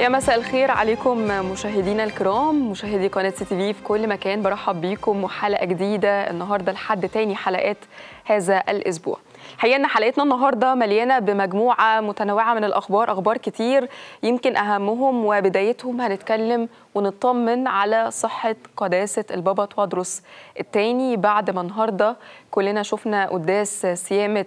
يا مساء الخير عليكم مشاهدينا الكرام مشاهدي قناة سي تي في في كل مكان برحب بيكم وحلقة جديدة النهاردة لحد تاني حلقات هذا الأسبوع الحقيقة إن حلقتنا النهاردة مليانة بمجموعة متنوعة من الأخبار أخبار كتير يمكن أهمهم وبدايتهم هنتكلم ونطمن على صحة قداسة البابا توادرس الثاني بعد ما النهاردة كلنا شفنا قداس صيامة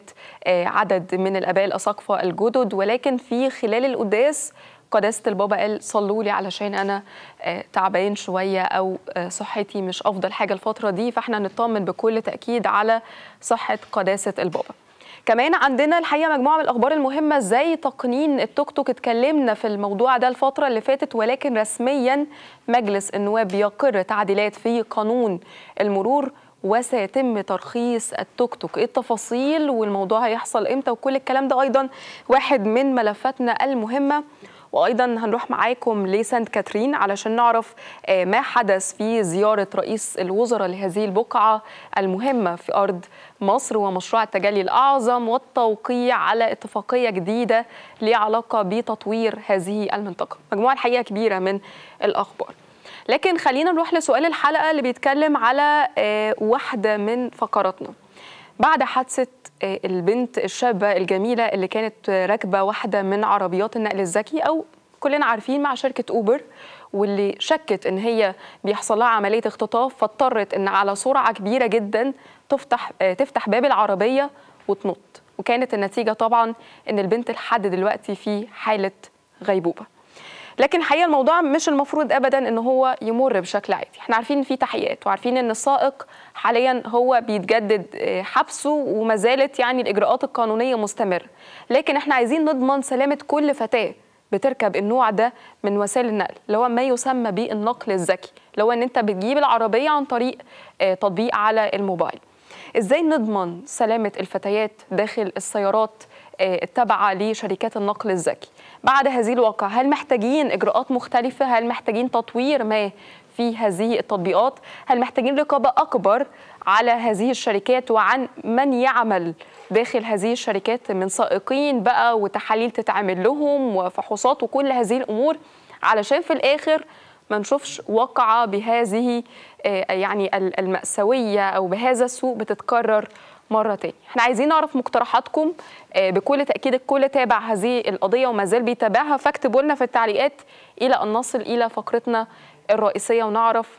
عدد من الآباء الأساقفة الجدد ولكن في خلال القداس قداسة البابا قال صلوا لي علشان أنا تعبان شوية أو صحتي مش أفضل حاجة الفترة دي فإحنا نطمن بكل تأكيد على صحة قداسة البابا كمان عندنا الحقيقه مجموعه من الاخبار المهمه زي تقنين التوك توك اتكلمنا في الموضوع ده الفتره اللي فاتت ولكن رسميا مجلس النواب بيقر تعديلات في قانون المرور وسيتم ترخيص التوك توك ايه التفاصيل والموضوع هيحصل امتى وكل الكلام ده ايضا واحد من ملفاتنا المهمه وايضا هنروح معاكم لسانت كاترين علشان نعرف ما حدث في زياره رئيس الوزراء لهذه البقعه المهمه في ارض مصر ومشروع التجلي الاعظم والتوقيع على اتفاقيه جديده ليها علاقه بتطوير هذه المنطقه مجموعه الحقيقه كبيره من الاخبار لكن خلينا نروح لسؤال الحلقه اللي بيتكلم على واحده من فقراتنا بعد حادثه البنت الشابة الجميلة اللي كانت راكبة واحدة من عربيات النقل الذكي أو كلنا عارفين مع شركة أوبر واللي شكت إن هي بيحصل لها عملية اختطاف فاضطرت إن على سرعة كبيرة جدا تفتح تفتح باب العربية وتنط وكانت النتيجة طبعا إن البنت لحد دلوقتي في حالة غيبوبة لكن الحقيقه الموضوع مش المفروض ابدا ان هو يمر بشكل عادي احنا عارفين ان في تحقيقات وعارفين ان السائق حاليا هو بيتجدد حبسه وما زالت يعني الاجراءات القانونيه مستمره لكن احنا عايزين نضمن سلامه كل فتاه بتركب النوع ده من وسائل النقل اللي هو ما يسمى بالنقل الذكي اللي هو ان انت بتجيب العربيه عن طريق تطبيق على الموبايل ازاي نضمن سلامه الفتيات داخل السيارات التابعه لشركات النقل الذكي بعد هذه الواقع هل محتاجين اجراءات مختلفه هل محتاجين تطوير ما في هذه التطبيقات هل محتاجين رقابه اكبر على هذه الشركات وعن من يعمل داخل هذه الشركات من سائقين بقى وتحاليل تتعمل لهم وفحوصات وكل هذه الامور علشان في الاخر ما نشوفش واقعه بهذه يعني المأساويه او بهذا السوء بتتكرر مره تاني احنا عايزين نعرف مقترحاتكم بكل تاكيد الكل تابع هذه القضيه وما زال بيتابعها فاكتبوا لنا في التعليقات الى ان نصل الى فقرتنا الرئيسيه ونعرف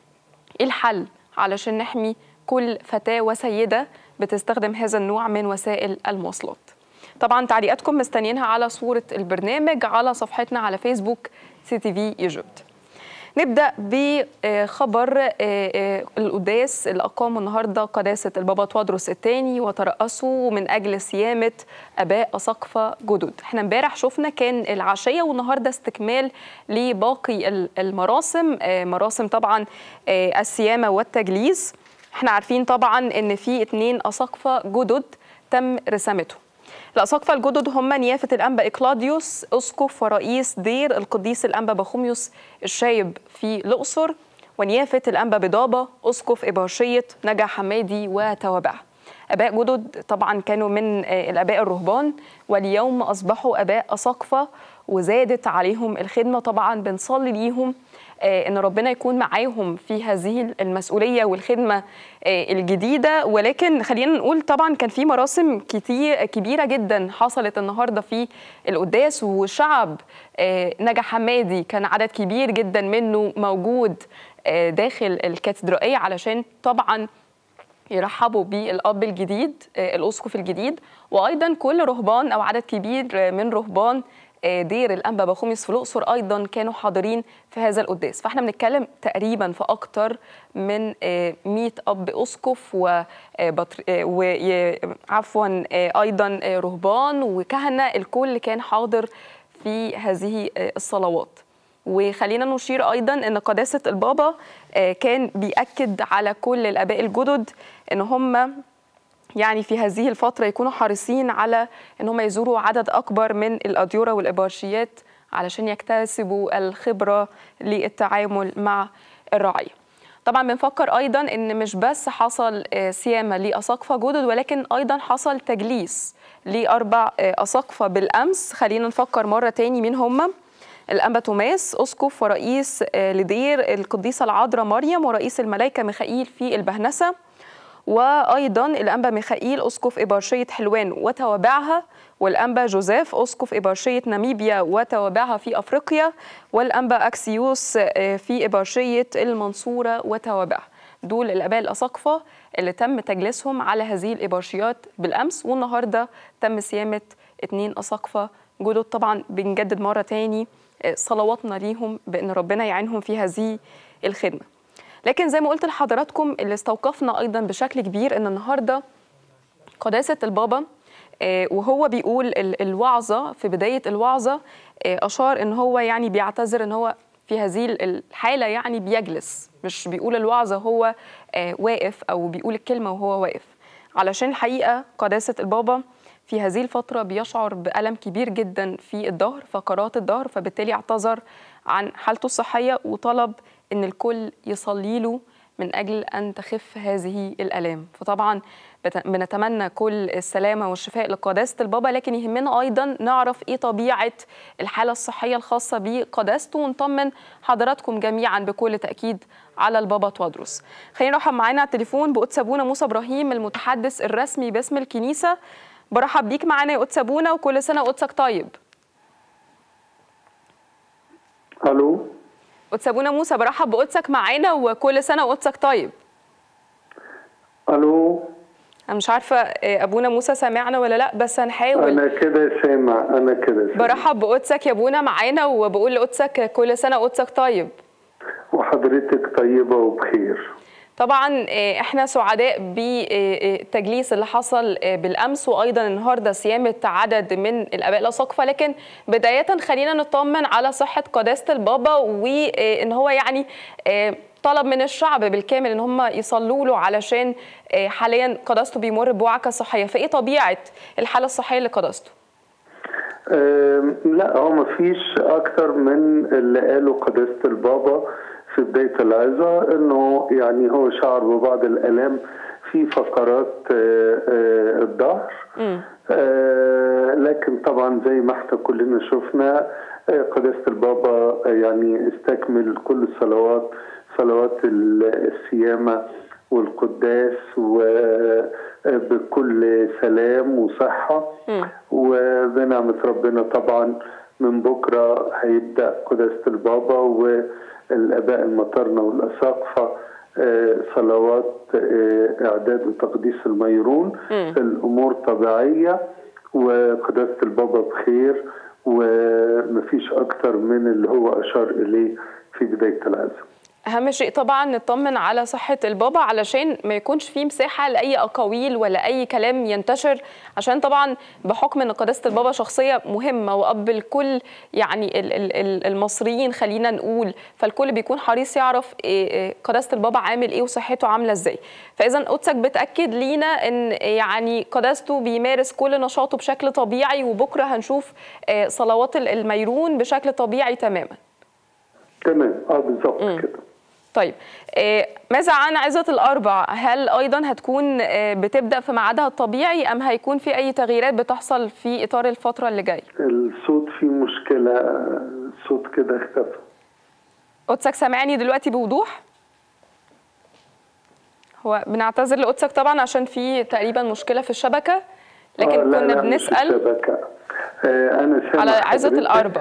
ايه الحل علشان نحمي كل فتاه وسيده بتستخدم هذا النوع من وسائل المواصلات طبعا تعليقاتكم مستنيينها على صوره البرنامج على صفحتنا على فيسبوك سي تي في ايجيبت نبدا بخبر القداس اللي اقامه النهارده قداسه البابا توادرس الثاني وترأسه من اجل صيامه اباء اساقفه جدد احنا امبارح شفنا كان العشيه والنهارده استكمال لباقي المراسم مراسم طبعا الصيامه والتجليس احنا عارفين طبعا ان في اثنين اساقفه جدد تم رسامتهم الأساقفة الجدد هم نيافة الأنبا إكلاديوس أسقف ورئيس دير القديس الأنبا بخوميوس الشايب في الأقصر ونيافة الأنبا بضابة أسقف إباشية نجا حمادي وتوابعه أباء جدد طبعا كانوا من الآباء الرهبان واليوم أصبحوا أباء أساقفة وزادت عليهم الخدمة طبعا بنصلي ليهم ان ربنا يكون معاهم في هذه المسؤوليه والخدمه الجديده ولكن خلينا نقول طبعا كان في مراسم كتير كبيره جدا حصلت النهارده في القداس وشعب نجا حمادي كان عدد كبير جدا منه موجود داخل الكاتدرائيه علشان طبعا يرحبوا بالاب الجديد الاسقف الجديد وايضا كل رهبان او عدد كبير من رهبان دير الانبا بخوميس في الاقصر ايضا كانوا حاضرين في هذا القداس فاحنا بنتكلم تقريبا في اكتر من 100 اب اسقف و عفوا ايضا رهبان وكهنه الكل كان حاضر في هذه الصلوات وخلينا نشير ايضا ان قداسه البابا كان بياكد على كل الاباء الجدد ان هم يعني في هذه الفترة يكونوا حريصين على ان هم يزوروا عدد اكبر من الاديرة والابارشيات علشان يكتسبوا الخبرة للتعامل مع الرعية. طبعا بنفكر ايضا ان مش بس حصل سيامة لاساقفة جدد ولكن ايضا حصل تجليس لاربع اساقفة بالامس خلينا نفكر مرة تاني مين هم الأنبا توماس أسقف ورئيس لدير القديسة العذراء مريم ورئيس الملائكة ميخائيل في البهنسة وأيضا الأنبا ميخائيل أسقف إبارشية حلوان وتوابعها والأنبا جوزيف أسقف إبارشية ناميبيا وتوابعها في أفريقيا والأنبا أكسيوس في إبارشية المنصورة وتوابعها دول الآباء الأساقفة اللي تم تجليسهم على هذه الإبارشيات بالأمس والنهاردة تم صيامة اتنين أساقفة جدد طبعا بنجدد مرة تاني صلواتنا ليهم بأن ربنا يعينهم في هذه الخدمة لكن زي ما قلت لحضراتكم اللي استوقفنا أيضا بشكل كبير أن النهاردة قداسة البابا وهو بيقول الوعظة في بداية الوعظة أشار أن هو يعني بيعتذر أن هو في هذه الحالة يعني بيجلس مش بيقول الوعظة هو واقف أو بيقول الكلمة وهو واقف علشان الحقيقة قداسة البابا في هذه الفترة بيشعر بألم كبير جدا في الظهر فقرات الظهر فبالتالي اعتذر عن حالته الصحية وطلب أن الكل يصلي له من أجل أن تخف هذه الألام فطبعا بنتمنى كل السلامة والشفاء لقداسة البابا لكن يهمنا أيضا نعرف إيه طبيعة الحالة الصحية الخاصة بقداسته ونطمن حضراتكم جميعا بكل تأكيد على البابا توادرس خلينا نرحب معانا على التليفون بقدس أبونا موسى إبراهيم المتحدث الرسمي باسم الكنيسة برحب بيك معانا يا قدس أبونا وكل سنة قدسك طيب الو قدس أبونا موسى برحب بقدسك معانا وكل سنة قدسك طيب الو انا مش عارفه ابونا موسى سامعنا ولا لا بس هنحاول انا كده سامع انا كده سامع برحب بقدسك يا ابونا معانا وبقول لقدسك كل سنه قدسك طيب وحضرتك طيبه وبخير طبعا احنا سعداء بالتجليس اللي حصل بالامس وايضا النهارده صيامه عدد من الاباء الاساقفه لكن بدايه خلينا نطمن على صحه قداسه البابا وان هو يعني طلب من الشعب بالكامل ان هم يصلوا له علشان حاليا قداسته بيمر بوعكه صحيه فايه طبيعه الحاله الصحيه لقداسته أه لا هو ما فيش اكتر من اللي قاله قداسه البابا في بدايه العظه انه يعني هو شعر ببعض الالام في فقرات أه أه الظهر لكن طبعا زي ما احنا كلنا شفنا قداسه البابا يعني استكمل كل الصلوات صلوات السيامة والقداس وبكل سلام وصحة وبنعمة ربنا طبعا من بكرة هيبدأ قداسة البابا والآباء المطرنة والأساقفة صلوات إعداد وتقديس الميرون الأمور طبيعية وقداسة البابا بخير ومفيش أكتر من اللي هو أشار إليه في بداية العزم اهم شيء طبعا نطمن على صحه البابا علشان ما يكونش فيه مساحه لاي اقاويل ولا اي كلام ينتشر عشان طبعا بحكم ان قداسه البابا شخصيه مهمه واب الكل يعني المصريين خلينا نقول فالكل بيكون حريص يعرف قداسه البابا عامل ايه وصحته عامله ازاي فاذا قدسك بتاكد لينا ان يعني قداسته بيمارس كل نشاطه بشكل طبيعي وبكره هنشوف صلوات الميرون بشكل طبيعي تماما تمام اه بالظبط كده طيب ماذا عن عظة الأربع؟ هل أيضا هتكون بتبدأ في ميعادها الطبيعي أم هيكون في أي تغييرات بتحصل في إطار الفترة اللي جاية؟ الصوت فيه مشكلة الصوت كده اختفى قدسك سامعني دلوقتي بوضوح؟ هو بنعتذر لقدسك طبعا عشان في تقريبا مشكلة في الشبكة لكن آه لا كنا لا بنسأل الشبكة. آه أنا على عظة الأربع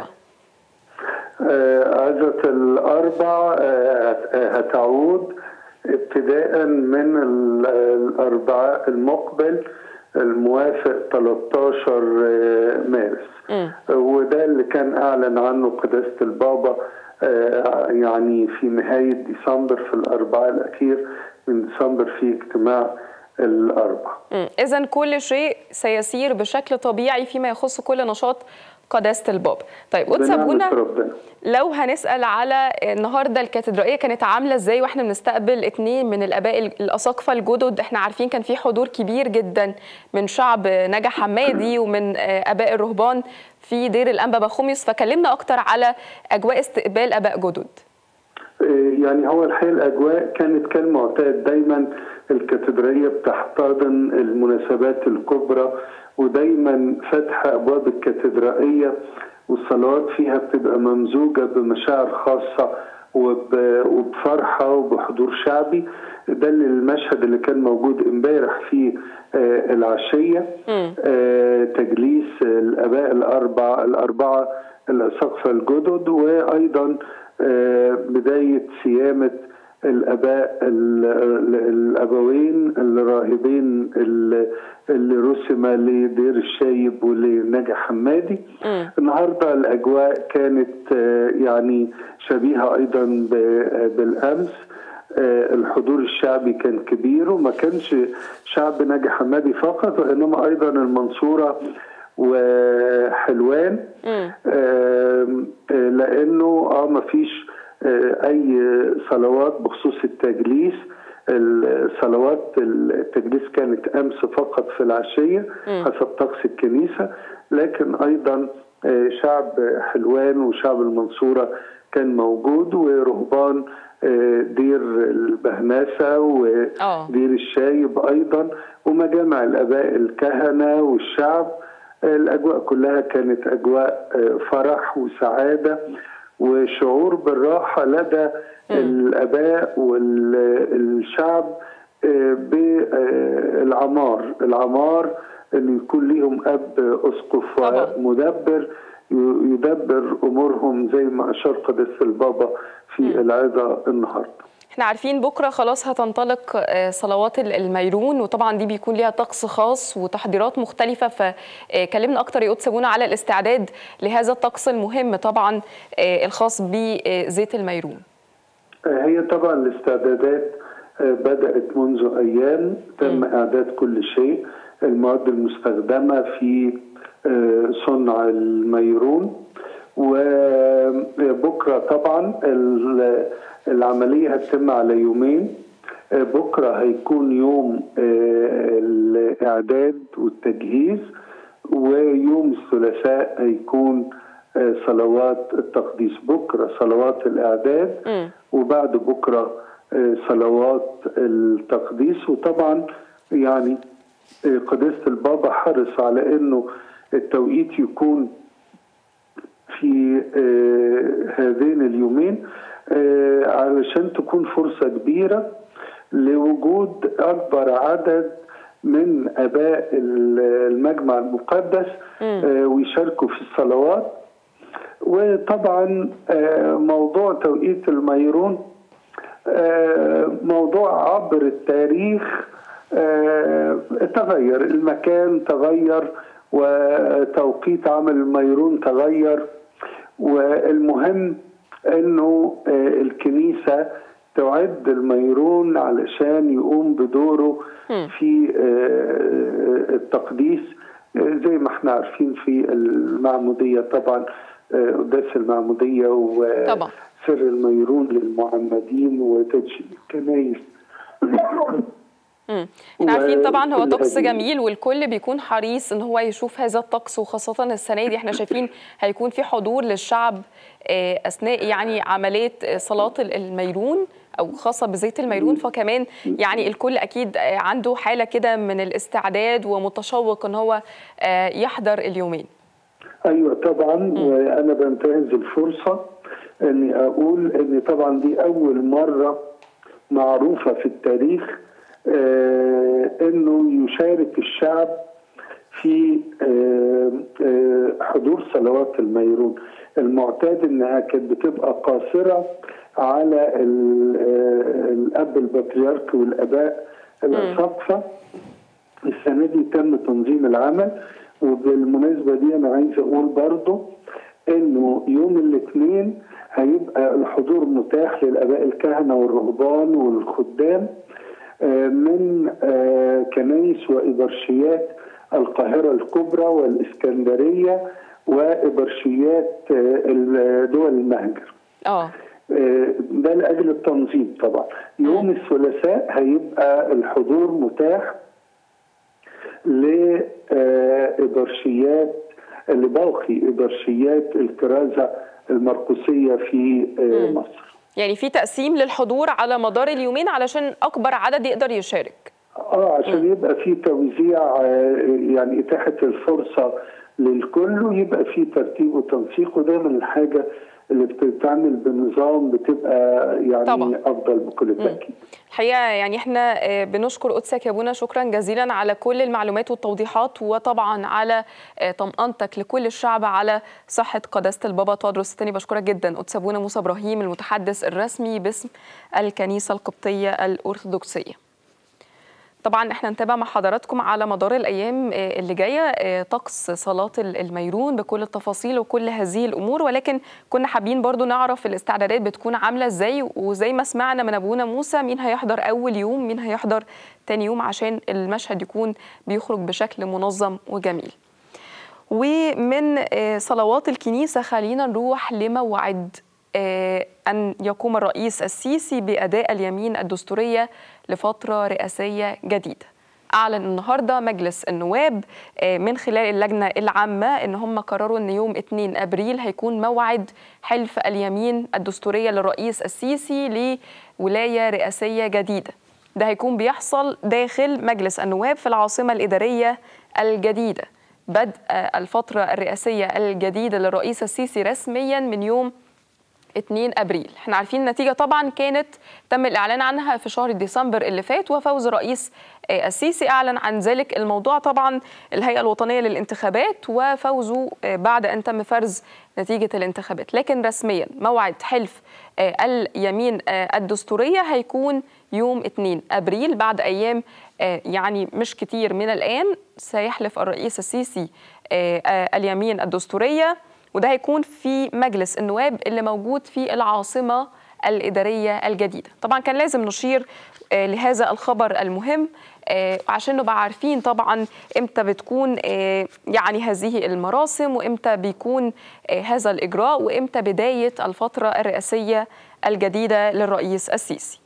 عزة الأربع هتعود ابتداء من الأربعاء المقبل الموافق 13 مارس م. وده اللي كان أعلن عنه قداسة البابا يعني في نهاية ديسمبر في الأربعاء الأخير من ديسمبر في اجتماع الأربع إذا كل شيء سيسير بشكل طبيعي فيما يخص كل نشاط قداسه الباب طيب قدس ابونا لو هنسال على النهارده الكاتدرائيه كانت عامله ازاي واحنا بنستقبل اثنين من الاباء الاساقفه الجدد احنا عارفين كان في حضور كبير جدا من شعب نجا حمادي ومن اباء الرهبان في دير الانبا بخوميس فكلمنا اكتر على اجواء استقبال اباء جدد يعني هو الحقيقه الاجواء كانت كالمعتاد دايما الكاتدرائيه بتحتضن المناسبات الكبرى ودايما فتح ابواب الكاتدرائيه والصلوات فيها بتبقى ممزوجة بمشاعر خاصة وبفرحة وبحضور شعبي ده اللي المشهد اللي كان موجود امبارح في العشية تجليس الآباء الأربعة الأربعة الأساقفة الجدد وأيضا بداية صيامة الاباء الابوين الراهبين اللي رسم لدير الشايب ولناجي حمادي م. النهارده الاجواء كانت يعني شبيهه ايضا بالامس الحضور الشعبي كان كبير وما كانش شعب ناجي حمادي فقط وانما ايضا المنصوره وحلوان لانه اه ما فيش اي صلوات بخصوص التجليس الصلوات التجليس كانت امس فقط في العشيه حسب طقس الكنيسه لكن ايضا شعب حلوان وشعب المنصوره كان موجود ورهبان دير البهناسه ودير الشايب ايضا ومجامع الاباء الكهنه والشعب الاجواء كلها كانت اجواء فرح وسعاده وشعور بالراحه لدى الاباء والشعب بالعمار العمار ان يكون ليهم اب اسقف ومدبر يدبر امورهم زي ما اشار قداسه البابا في العظه النهارده احنا عارفين بكره خلاص هتنطلق صلوات الميرون وطبعا دي بيكون ليها طقس خاص وتحضيرات مختلفه فكلمنا اكتر يا قدس ابونا على الاستعداد لهذا الطقس المهم طبعا الخاص بزيت الميرون هي طبعا الاستعدادات بدات منذ ايام تم اعداد كل شيء المواد المستخدمه في صنع الميرون وبكره طبعا العمليه هتتم على يومين بكره هيكون يوم الاعداد والتجهيز ويوم الثلاثاء هيكون صلوات التقديس بكره صلوات الاعداد وبعد بكره صلوات التقديس وطبعا يعني قداسه البابا حرص على انه التوقيت يكون في هذين اليومين علشان تكون فرصة كبيرة لوجود أكبر عدد من أباء المجمع المقدس ويشاركوا في الصلوات وطبعا موضوع توقيت الميرون موضوع عبر التاريخ تغير المكان تغير وتوقيت عمل الميرون تغير والمهم انه الكنيسه تعد الميرون علشان يقوم بدوره في التقديس زي ما احنا عارفين في المعموديه طبعا قداس المعموديه وسر الميرون للمعمدين وتدشين الكنايس احنا عارفين طبعا هو طقس جميل والكل بيكون حريص ان هو يشوف هذا الطقس وخاصه السنه دي احنا شايفين هيكون في حضور للشعب اثناء يعني عمليه صلاه الميرون او خاصه بزيت الميرون فكمان يعني الكل اكيد عنده حاله كده من الاستعداد ومتشوق ان هو يحضر اليومين ايوه طبعا وانا بنتهز الفرصه اني اقول ان طبعا دي اول مره معروفه في التاريخ آه انه يشارك الشعب في آه آه حضور صلوات الميرون المعتاد انها كانت بتبقى قاصره على الاب البطريرك والاباء الاساقفه السنه دي تم تنظيم العمل وبالمناسبه دي انا عايز اقول برضو انه يوم الاثنين هيبقى الحضور متاح للاباء الكهنه والرهبان والخدام من كنايس وإبرشيات القاهرة الكبرى والإسكندرية وإبرشيات دول المهجر اه ده لأجل التنظيم طبعا يوم الثلاثاء هيبقى الحضور متاح لإبرشيات لباقي إبرشيات الكرازة المرقسية في مصر يعني في تقسيم للحضور على مدار اليومين علشان اكبر عدد يقدر يشارك اه عشان م. يبقى في توزيع يعني اتاحه الفرصه للكل ويبقى في ترتيب وتنسيق ودايما الحاجه اللي بتتعمل بنظام بتبقى يعني طبعا. افضل بكل تاكيد. الحقيقه يعني احنا بنشكر قدسك يا ابونا شكرا جزيلا على كل المعلومات والتوضيحات وطبعا على طمانتك لكل الشعب على صحه قداسه البابا تودروس الثاني بشكرك جدا قدس ابونا موسى ابراهيم المتحدث الرسمي باسم الكنيسه القبطيه الارثوذكسيه. طبعا احنا نتابع مع حضراتكم على مدار الايام اللي جايه طقس صلاه الميرون بكل التفاصيل وكل هذه الامور ولكن كنا حابين برضو نعرف الاستعدادات بتكون عامله ازاي وزي ما سمعنا من ابونا موسى مين هيحضر اول يوم مين هيحضر تاني يوم عشان المشهد يكون بيخرج بشكل منظم وجميل ومن صلوات الكنيسه خلينا نروح لموعد أن يقوم الرئيس السيسي بأداء اليمين الدستورية لفترة رئاسية جديدة أعلن النهاردة مجلس النواب من خلال اللجنة العامة أن هم قرروا أن يوم 2 أبريل هيكون موعد حلف اليمين الدستورية للرئيس السيسي لولاية رئاسية جديدة ده هيكون بيحصل داخل مجلس النواب في العاصمة الإدارية الجديدة بدء الفترة الرئاسية الجديدة للرئيس السيسي رسميا من يوم 2 ابريل احنا عارفين النتيجه طبعا كانت تم الاعلان عنها في شهر ديسمبر اللي فات وفوز الرئيس السيسي اعلن عن ذلك الموضوع طبعا الهيئه الوطنيه للانتخابات وفوزه بعد ان تم فرز نتيجه الانتخابات لكن رسميا موعد حلف اليمين الدستوريه هيكون يوم 2 ابريل بعد ايام يعني مش كتير من الان سيحلف الرئيس السيسي اليمين الدستوريه وده هيكون في مجلس النواب اللي موجود في العاصمة الإدارية الجديدة طبعا كان لازم نشير لهذا الخبر المهم عشان نبقى عارفين طبعا امتى بتكون يعني هذه المراسم وامتى بيكون هذا الإجراء وامتى بداية الفترة الرئاسية الجديدة للرئيس السيسي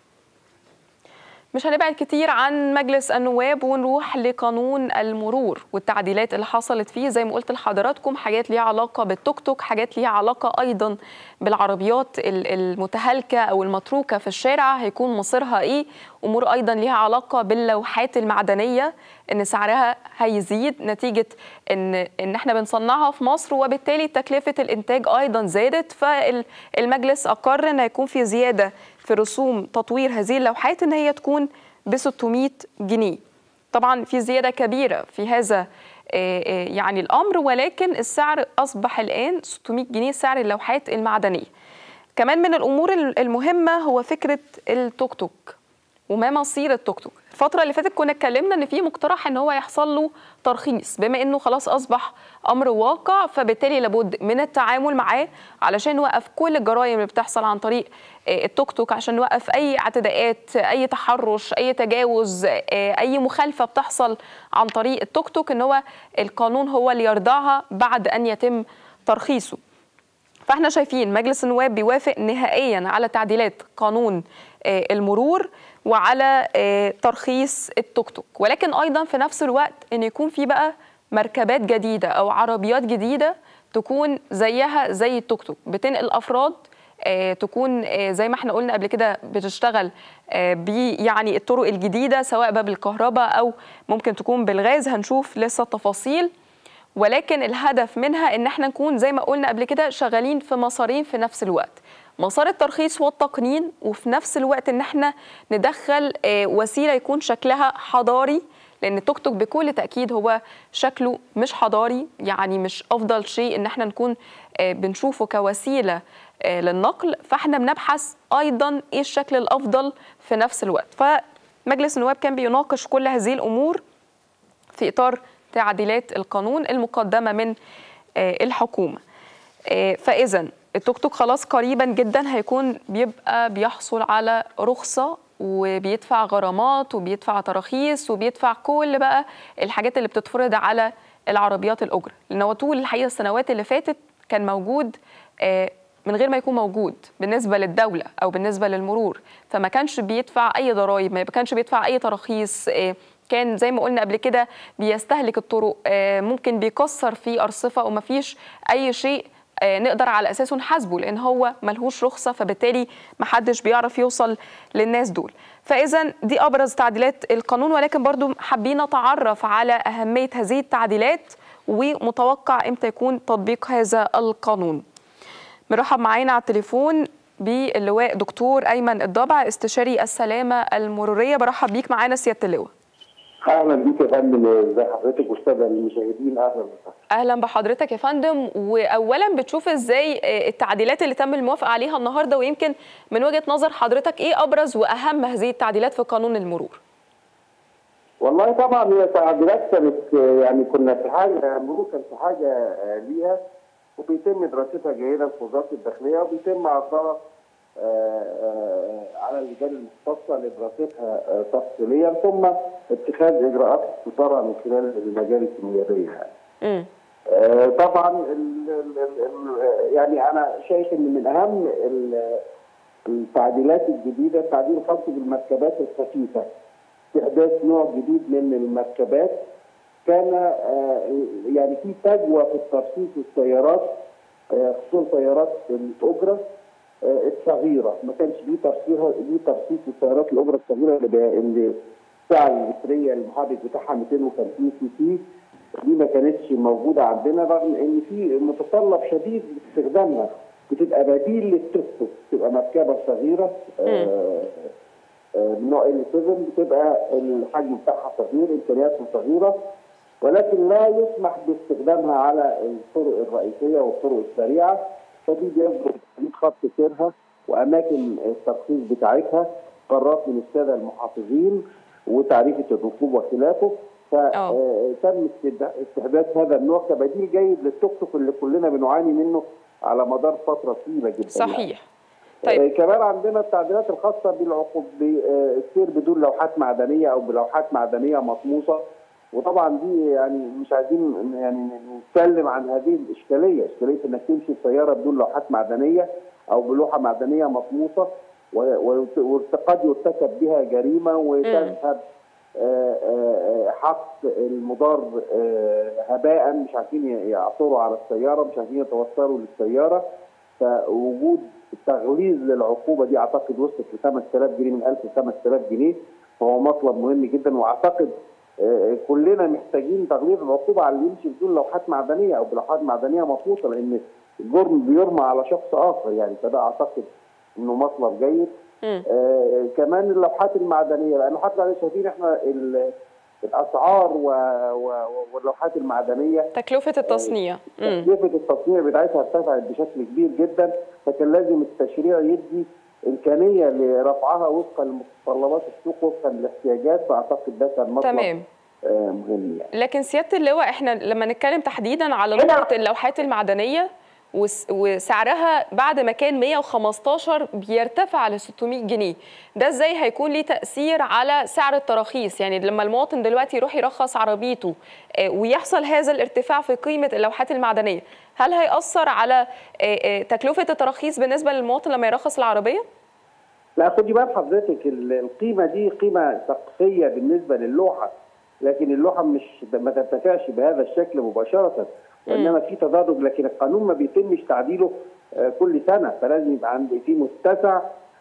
مش هنبعد كتير عن مجلس النواب ونروح لقانون المرور والتعديلات اللي حصلت فيه زي ما قلت لحضراتكم حاجات ليها علاقه بالتوك توك حاجات ليها علاقه ايضا بالعربيات المتهالكه او المتروكه في الشارع هيكون مصيرها ايه امور ايضا ليها علاقه باللوحات المعدنيه ان سعرها هيزيد نتيجه ان ان احنا بنصنعها في مصر وبالتالي تكلفه الانتاج ايضا زادت فالمجلس اقر ان هيكون في زياده في رسوم تطوير هذه اللوحات ان هي تكون ب 600 جنيه طبعا في زياده كبيره في هذا يعني الامر ولكن السعر اصبح الان 600 جنيه سعر اللوحات المعدنيه كمان من الامور المهمه هو فكره التوك توك وما مصير التوك توك الفترة اللي فاتت كنا اتكلمنا ان في مقترح ان هو يحصل له ترخيص بما انه خلاص اصبح امر واقع فبالتالي لابد من التعامل معاه علشان نوقف كل الجرائم اللي بتحصل عن طريق التوك توك عشان نوقف اي اعتداءات اي تحرش اي تجاوز اي مخالفة بتحصل عن طريق التوك توك ان هو القانون هو اللي يرضعها بعد ان يتم ترخيصه فاحنا شايفين مجلس النواب بيوافق نهائيا على تعديلات قانون المرور وعلى ترخيص التوك توك ولكن ايضا في نفس الوقت ان يكون في بقى مركبات جديده او عربيات جديده تكون زيها زي التوك توك بتنقل افراد تكون زي ما احنا قلنا قبل كده بتشتغل ب يعني الطرق الجديده سواء بقى بالكهرباء او ممكن تكون بالغاز هنشوف لسه التفاصيل ولكن الهدف منها ان احنا نكون زي ما قلنا قبل كده شغالين في مسارين في نفس الوقت مسار الترخيص والتقنين وفي نفس الوقت ان احنا ندخل وسيله يكون شكلها حضاري لان التوك توك بكل تاكيد هو شكله مش حضاري يعني مش افضل شيء ان احنا نكون بنشوفه كوسيله للنقل فاحنا بنبحث ايضا ايه الشكل الافضل في نفس الوقت فمجلس النواب كان بيناقش كل هذه الامور في اطار تعديلات القانون المقدمه من الحكومه فاذا التوك توك خلاص قريبا جدا هيكون بيبقى بيحصل على رخصه وبيدفع غرامات وبيدفع تراخيص وبيدفع كل بقى الحاجات اللي بتتفرض على العربيات الاجره لان هو طول الحقيقه السنوات اللي فاتت كان موجود من غير ما يكون موجود بالنسبه للدوله او بالنسبه للمرور فما كانش بيدفع اي ضرائب ما كانش بيدفع اي تراخيص كان زي ما قلنا قبل كده بيستهلك الطرق ممكن بيكسر في ارصفه ومفيش اي شيء نقدر على اساسه نحاسبه لان هو ملهوش رخصه فبالتالي محدش بيعرف يوصل للناس دول فاذا دي ابرز تعديلات القانون ولكن برضو حابين نتعرف على اهميه هذه التعديلات ومتوقع امتى يكون تطبيق هذا القانون مرحب معانا على التليفون باللواء دكتور ايمن الضبع استشاري السلامه المروريه برحب بيك معانا سياده اللواء اهلا بيك يا فندم ازي حضرتك والساده المشاهدين اهلا وسهلا اهلا بحضرتك يا فندم واولا بتشوف ازاي التعديلات اللي تم الموافقه عليها النهارده ويمكن من وجهه نظر حضرتك ايه ابرز واهم هذه التعديلات في قانون المرور والله طبعا هي تعديلات كانت يعني كنا في حاجه المرور كان في حاجه ليها وبيتم دراستها جيدا في وزاره الداخليه وبيتم عرضها على اللجان المختصه لدراستها تفصيليا ثم اتخاذ اجراءات استثاره من خلال المجالس النيابيه يعني. طبعا ال ال ال يعني انا شايف ان من اهم التعديلات الجديده التعديل الخاص بالمركبات الخفيفه استحداث نوع جديد من المركبات كان يعني في فجوه في الترصيص السيارات خصوصا سيارات الاجره الصغيره ما كانش ليه ترصيص ليه ترصيص السيارات الاجره الصغيره اللي اللي السعه اللتريه المحرك بتاعها 250 سي سي دي ما كانتش موجوده عندنا رغم ان في متطلب شديد لاستخدامها بتبقى بديل للتوك توك بتبقى مركبه صغيره من نوع ال 7 بتبقى الحجم بتاعها صغير امكانياتها صغيره ولكن لا يسمح باستخدامها على الطرق الرئيسيه والطرق السريعه فدي بيصدر تحديد خط سيرها واماكن الترخيص بتاعتها قرارات من الساده المحافظين وتعريفه الركوب وخلافه فتم استحداث هذا النوع كبديل جيد للتوك توك اللي كلنا بنعاني منه على مدار فتره طويله جدا صحيح يعني. طيب. آه كمان عندنا التعديلات الخاصه بالعقوب بالسير بدون لوحات معدنيه او بلوحات معدنيه مطموسه وطبعا دي يعني مش عايزين يعني نتكلم عن هذه الاشكاليه، اشكاليه انك تمشي بسياره بدون لوحات معدنيه او بلوحه معدنيه مطموسه وقد يرتكب بها جريمه وتذهب حق المضار هباء مش عارفين يعثروا على السياره مش عارفين يتوصلوا للسياره فوجود تغليظ للعقوبه دي اعتقد وصلت ل 5000 جنيه من 1000 ل 5000 جنيه فهو مطلب مهم جدا واعتقد كلنا محتاجين تغليظ العقوبه على اللي يمشي بدون لوحات معدنيه او بلوحات معدنيه مطلوبه لان الجرم بيرمى على شخص اخر يعني فده اعتقد انه مطلب جيد آه كمان اللوحات المعدنيه لان اللوحات المعدنيه شايفين احنا الاسعار و... و... واللوحات المعدنيه تكلفه التصنيع آه تكلفه التصنيع بتاعتها ارتفعت بشكل كبير جدا فكان لازم التشريع يدي امكانيه لرفعها وفقا لمتطلبات السوق وفقا للاحتياجات فاعتقد ده كان مطلب تمام آه مهم يعني. لكن سياده اللواء احنا لما نتكلم تحديدا على نقطه اللوحات المعدنيه وسعرها بعد ما كان 115 بيرتفع ل 600 جنيه ده ازاي هيكون ليه تاثير على سعر التراخيص يعني لما المواطن دلوقتي يروح يرخص عربيته ويحصل هذا الارتفاع في قيمه اللوحات المعدنيه هل هيأثر على تكلفه التراخيص بالنسبه للمواطن لما يرخص العربيه لا خدي بال حضرتك القيمه دي قيمه سقفيه بالنسبه للوحه لكن اللوحه مش ما ترتفعش بهذا الشكل مباشره وانما في تدرج لكن القانون ما بيتمش تعديله كل سنه فلازم يبقى عندي في متسع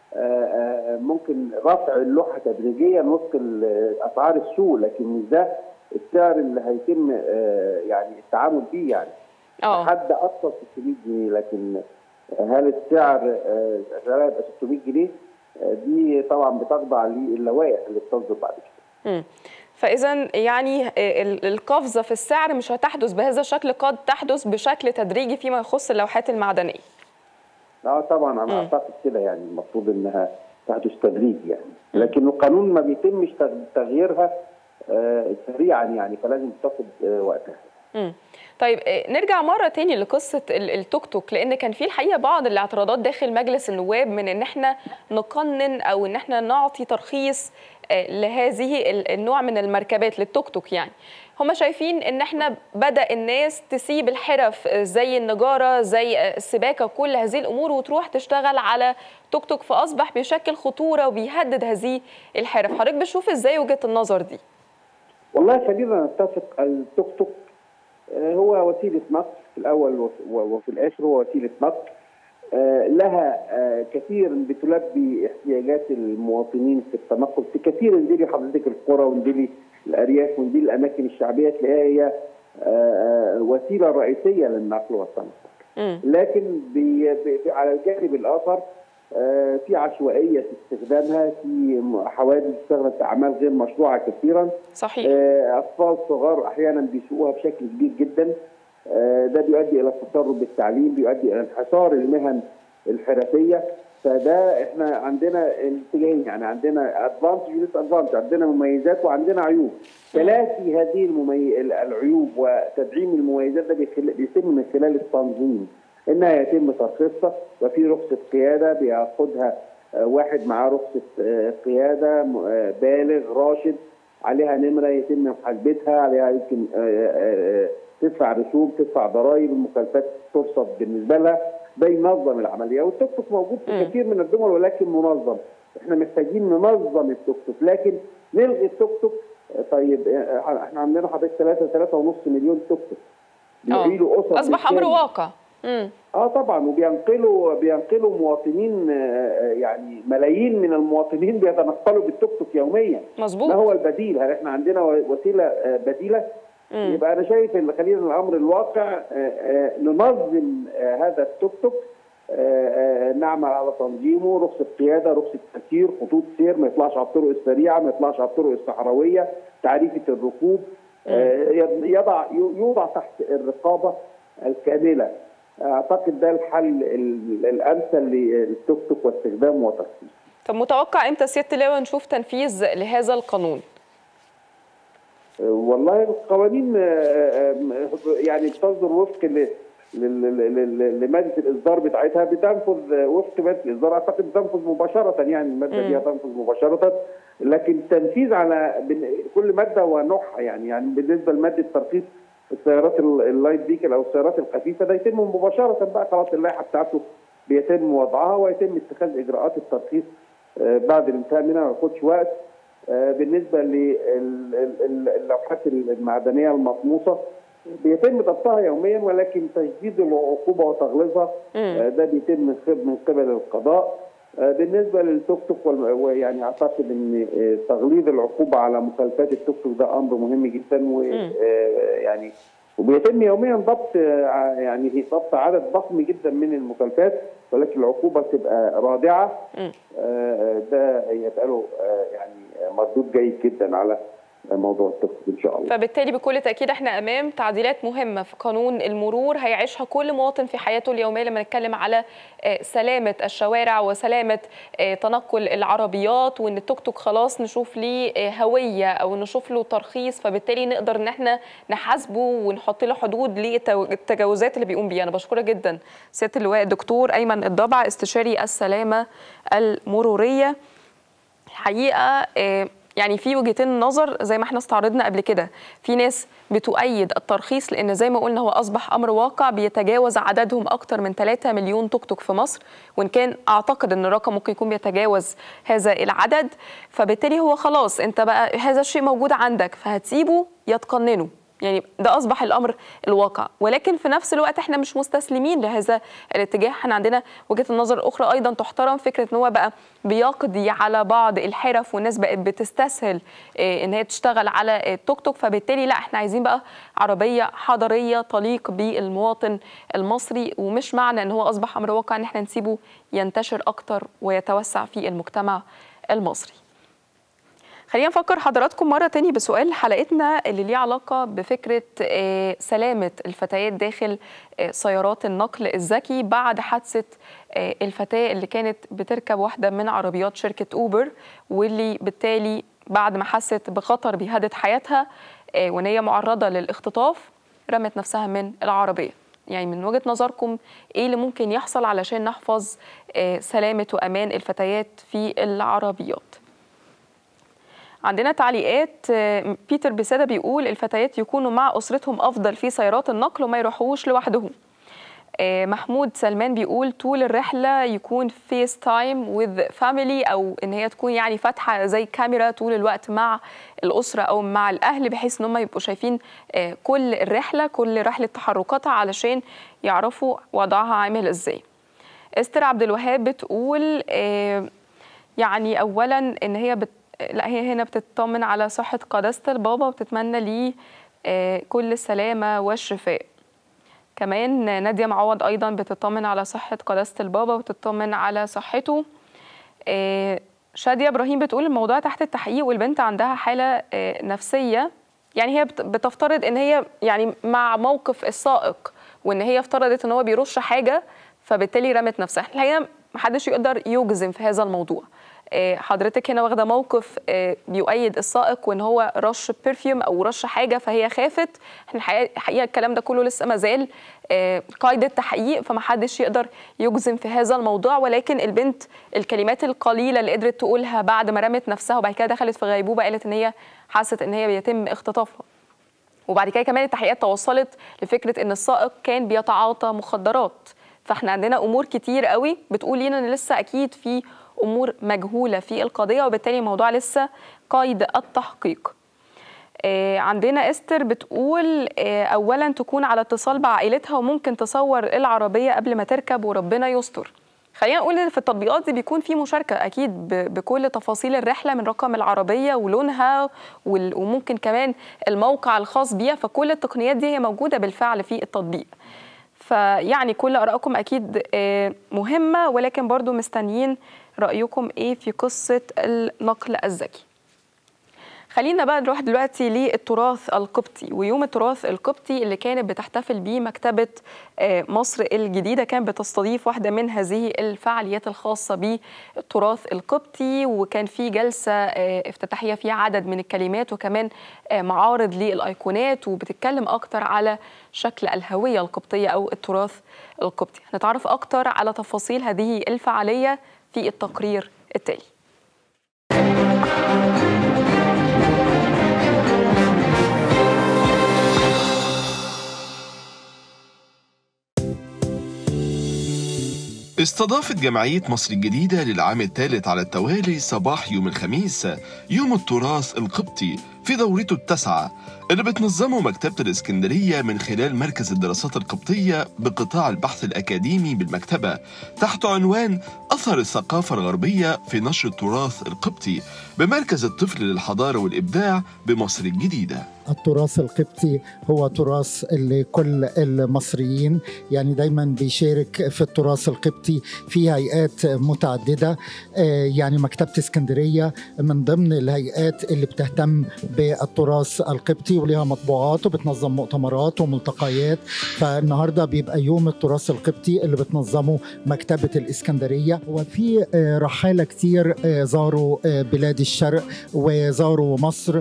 ممكن رفع اللوحه تدريجيا وفق اسعار السوق لكن مش ده السعر اللي هيتم يعني التعامل بيه يعني اه حد اقصى 600 جنيه لكن هل السعر هيبقى 600 جنيه دي طبعا بتخضع للوائح اللي بتصدر بعد كده فاذا يعني القفزه في السعر مش هتحدث بهذا الشكل قد تحدث بشكل تدريجي فيما يخص اللوحات المعدنيه اه طبعا انا اعتقد كده يعني المفروض انها تحدث تدريجي يعني لكن القانون ما بيتمش تغييرها آه سريعا يعني فلازم تاخد آه وقتها مم. طيب نرجع مرة تاني لقصة التوك توك لأن كان في الحقيقة بعض الاعتراضات داخل مجلس النواب من إن احنا نقنن أو إن احنا نعطي ترخيص لهذه النوع من المركبات للتوك توك يعني هم شايفين ان احنا بدا الناس تسيب الحرف زي النجاره زي السباكه كل هذه الامور وتروح تشتغل على توك توك فاصبح بيشكل خطوره وبيهدد هذه الحرف حضرتك بتشوف ازاي وجهه النظر دي والله خلينا نتفق التوك توك هو وسيله نقل في الاول وفي الاخر هو وسيله نقل لها كثير بتلبي احتياجات المواطنين في التنقل في كثير نديري حضرتك القرى ونديري الارياف ونديري الاماكن الشعبيه تلاقيها هي آه، وسيله رئيسيه للنقل والتنقل مم. لكن بي بي على الجانب الاخر آه، في عشوائيه في استخدامها في حوادث تستخدم في اعمال غير مشروعه كثيرا صحيح آه، اطفال صغار احيانا بيسوقوها بشكل كبير جدا آه، ده بيؤدي الى التسرب بالتعليم بيؤدي الى انحسار المهن الحرفيه فده احنا عندنا اتجاهين يعني عندنا ادفانتج وديس ادفانتج عندنا مميزات وعندنا عيوب تلافي هذه الممي... العيوب وتدعيم المميزات ده بيخل... بيتم من خلال التنظيم انها يتم ترخيصها وفي رخصه قياده بياخدها آه، واحد معاه رخصه آه، قياده م- آه، بالغ راشد عليها نمره يتم محاسبتها عليها يمكن آه، آه، آه، تدفع رسوم تدفع ضرائب المخالفات ترصد بالنسبه لها ده ينظم العمليه والتوك توك موجود في مم. كثير من الدول ولكن منظم احنا محتاجين ننظم التوك توك لكن نلغي التوك توك آه، طيب آه، احنا عندنا حضرتك 3 3 ونص مليون توك توك آه. بيعيلوا اسر اصبح امر بالكامل. واقع مم. اه طبعا وبينقلوا بينقلوا مواطنين آه، آه، يعني ملايين من المواطنين بيتنقلوا بالتوك توك يوميا مظبوط ما هو البديل هل احنا عندنا وسيله آه، بديله مم. يبقى انا شايف ان خلينا الامر الواقع آه، آه، ننظم آه، هذا التوك توك آه، آه، نعمل على تنظيمه رخصه قياده رخصه تسيير خطوط سير ما يطلعش على الطرق السريعه ما يطلعش على الطرق الصحراويه تعريفه الركوب آه، يضع يوضع تحت الرقابه الكامله اعتقد ده الحل ال- الامثل للتوك توك واستخدامه وتخصيصه طب متوقع امتى سياده اللواء نشوف تنفيذ لهذا القانون والله القوانين آه، آه، يعني بتصدر وفق ل- ل- ل- ل- لماده الاصدار بتاعتها بتنفذ وفق ماده الاصدار اعتقد بتنفذ مباشره يعني الماده دي هتنفذ مباشره لكن التنفيذ على بن- كل ماده ونوعها يعني يعني بالنسبه لماده ترخيص السيارات ال- اللايت فيكل او السيارات الخفيفه ده يتم مباشره بقى خلاص اللائحه بتاعته بيتم وضعها ويتم اتخاذ اجراءات الترخيص آه، بعد الانتهاء منها ما ياخدش وقت آه، بالنسبه للوحات المعدنيه المطموسه بيتم ضبطها يوميا ولكن تجديد العقوبه وتغليظها آه، ده بيتم من قبل من قبل القضاء آه، بالنسبه للتوك توك والم- ويعني اعتقد ان آه، تغليظ العقوبه على مخالفات التوك توك ده امر مهم جدا ويعني وبيتم يوميا ضبط آه، ع- يعني ضبط عدد ضخم جدا من المخالفات ولكن العقوبه تبقى رادعه مم. آه، ده يبقى له آه، يعني مردود جيد جدا على موضوع التوك توك ان شاء الله فبالتالي بكل تاكيد احنا امام تعديلات مهمه في قانون المرور هيعيشها كل مواطن في حياته اليوميه لما نتكلم على آه، سلامه الشوارع وسلامه آه، تنقل العربيات وان التوك توك خلاص نشوف ليه آه، هويه او نشوف له ترخيص فبالتالي نقدر ان احنا نحاسبه ونحط له حدود للتجاوزات اللي بيقوم بيها انا بشكرك جدا سياده اللواء الدكتور ايمن الضبع استشاري السلامه المروريه الحقيقه آه، يعني في وجهتين نظر زي ما احنا استعرضنا قبل كده في ناس بتؤيد الترخيص لان زي ما قلنا هو اصبح امر واقع بيتجاوز عددهم اكتر من 3 مليون توك توك في مصر وان كان اعتقد ان الرقم ممكن يكون بيتجاوز هذا العدد فبالتالي هو خلاص انت بقى هذا الشيء موجود عندك فهتسيبه يتقننه يعني ده اصبح الامر الواقع ولكن في نفس الوقت احنا مش مستسلمين لهذا الاتجاه احنا عندنا وجهه النظر الاخرى ايضا تحترم فكره ان هو بقى بيقضي على بعض الحرف والناس بقت بتستسهل اه، ان هي تشتغل على التوك توك فبالتالي لا احنا عايزين بقى عربيه حضريه تليق بالمواطن المصري ومش معنى ان هو اصبح امر واقع ان احنا نسيبه ينتشر اكتر ويتوسع في المجتمع المصري خلينا نفكر حضراتكم مرة تاني بسؤال حلقتنا اللي ليه علاقة بفكرة آه، سلامة الفتيات داخل آه، سيارات النقل الذكي بعد حادثة آه، الفتاة اللي كانت بتركب واحدة من عربيات شركة أوبر واللي بالتالي بعد ما حست بخطر بيهدد حياتها آه، وان هي معرضة للاختطاف رمت نفسها من العربية يعني من وجهة نظركم ايه اللي ممكن يحصل علشان نحفظ آه، سلامة وأمان الفتيات في العربيات عندنا تعليقات آه، بيتر بسادة بيقول الفتيات يكونوا مع أسرتهم أفضل في سيارات النقل وما يروحوش لوحدهم آه، محمود سلمان بيقول طول الرحلة يكون فيس تايم وذ فاميلي أو إن هي تكون يعني فاتحة زي كاميرا طول الوقت مع الأسرة أو مع الأهل بحيث إن هم يبقوا شايفين آه، كل الرحلة كل رحلة تحركاتها علشان يعرفوا وضعها عامل إزاي استر عبد الوهاب بتقول آه، يعني اولا ان هي بت... لا هي هنا بتطمن على صحه قداسه البابا وبتتمنى ليه آه، كل السلامة والشفاء كمان نادية معوض أيضا بتطمن على صحة قداسة البابا وتطمن على صحته آه، شادية إبراهيم بتقول الموضوع تحت التحقيق والبنت عندها حالة آه، نفسية يعني هي بت- بتفترض ان هي يعني مع موقف السائق وان هي افترضت ان هو بيرش حاجه فبالتالي رمت نفسها الحقيقه محدش يقدر يجزم في هذا الموضوع آه، حضرتك هنا واخده موقف آه، بيؤيد السائق وان هو رش برفيوم او رش حاجه فهي خافت احنا الحقيقه الحقيقة الكلام ده كله لسه ما زال آه، قيد التحقيق فمحدش يقدر يجزم في هذا الموضوع ولكن البنت الكلمات القليله اللي قدرت تقولها بعد ما رمت نفسها وبعد كده دخلت في غيبوبه قالت ان هي حست ان هي بيتم اختطافها وبعد كده كمان التحقيقات توصلت لفكره ان السائق كان بيتعاطى مخدرات فاحنا عندنا امور كتير قوي بتقول لنا ان لسه اكيد في امور مجهوله في القضيه وبالتالي الموضوع لسه قيد التحقيق آه، عندنا استر بتقول آه، اولا تكون على اتصال بعائلتها وممكن تصور العربيه قبل ما تركب وربنا يستر خلينا نقول ان في التطبيقات دي بيكون في مشاركه اكيد ب- بكل تفاصيل الرحله من رقم العربيه ولونها وال- وممكن كمان الموقع الخاص بيها فكل التقنيات دي هي موجوده بالفعل في التطبيق فيعني كل ارائكم اكيد آه، مهمه ولكن برضو مستنيين رايكم ايه في قصه النقل الذكي خلينا بقى نروح دلوقتي للتراث القبطي ويوم التراث القبطي اللي كانت بتحتفل بيه مكتبة آه، مصر الجديدة كانت بتستضيف واحدة من هذه الفعاليات الخاصة بالتراث القبطي وكان في جلسة آه، افتتاحية فيها عدد من الكلمات وكمان آه، معارض للأيقونات وبتتكلم أكتر على شكل الهوية القبطية أو التراث القبطي نتعرف أكتر على تفاصيل هذه الفعالية في التقرير التالي استضافت جمعية مصر الجديدة للعام الثالث على التوالي صباح يوم الخميس يوم التراث القبطي في دورته التاسعة اللي بتنظمه مكتبة الإسكندرية من خلال مركز الدراسات القبطية بقطاع البحث الأكاديمي بالمكتبة تحت عنوان أثر الثقافة الغربية في نشر التراث القبطي بمركز الطفل للحضارة والإبداع بمصر الجديدة التراث القبطي هو تراث لكل المصريين يعني دايما بيشارك في التراث القبطي في هيئات متعددة آه، يعني مكتبة اسكندرية من ضمن الهيئات اللي بتهتم بالتراث القبطي وليها مطبوعات وبتنظم مؤتمرات وملتقيات فالنهاردة بيبقى يوم التراث القبطي اللي بتنظمه مكتبة الإسكندرية وفي آه، رحالة كتير آه، زاروا آه، بلاد الشرق وزاروا مصر